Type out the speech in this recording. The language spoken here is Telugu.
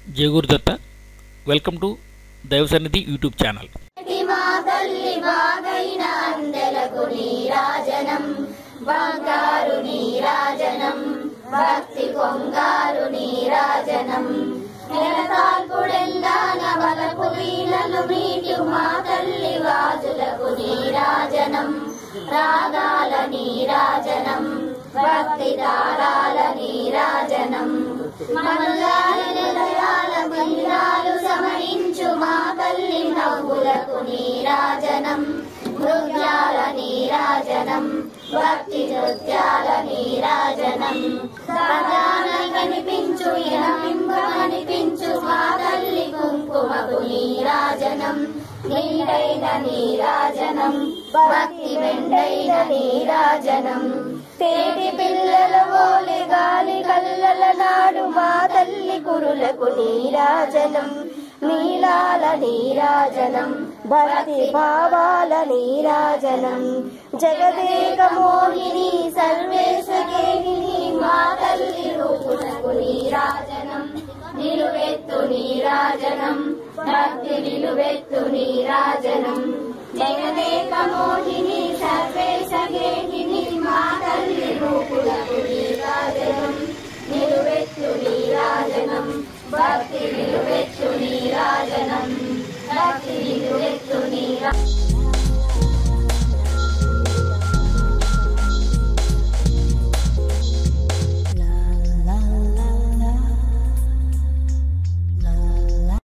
జయగురు దత్త వెల్కమ్ టు దైవ సన్నిధి యూట్యూబ్ ఛానల్ మా తల్లి బాగైన అందలకు నీరాజనం బంగారు నీరాజనం భక్తి కొంగారు నీరాజనం నెలతాల్పుడెల్లాన బలపు వీణలు మీటి మా తల్లి వాజులకు నీరాజనం రాగాల నీరాజనం భక్తి తాళాల నీరాజనం మనలాల దయాల మందిరాలు సమయించు మా తల్లి నవ్వులకు నీరాజనం నృత్యాల నీరాజనం భక్తి నృత్యాల నీరాజనం ప్రధాన కనిపించు ఎనమింప కనిపించు మా తల్లి కుంకుమకు నీరాజనం నిండైన నీరాజనం భక్తి మెండైన నీరాజనం తేటి పిల్లల ఓలి గాలి కల్లల నాడు మా తల్లి కురులకు నీరాజనం నీలాల నీరాజనం భక్తి భావాల నీరాజనం జగదేక మోహిని సర్వేశ్వరేణి మా తల్లి రూపునకు నీరాజనం నిలువెత్తు నీరాజనం భక్తి నిలువెత్తు నీరాజనం జగదేక మోహిని సర్వ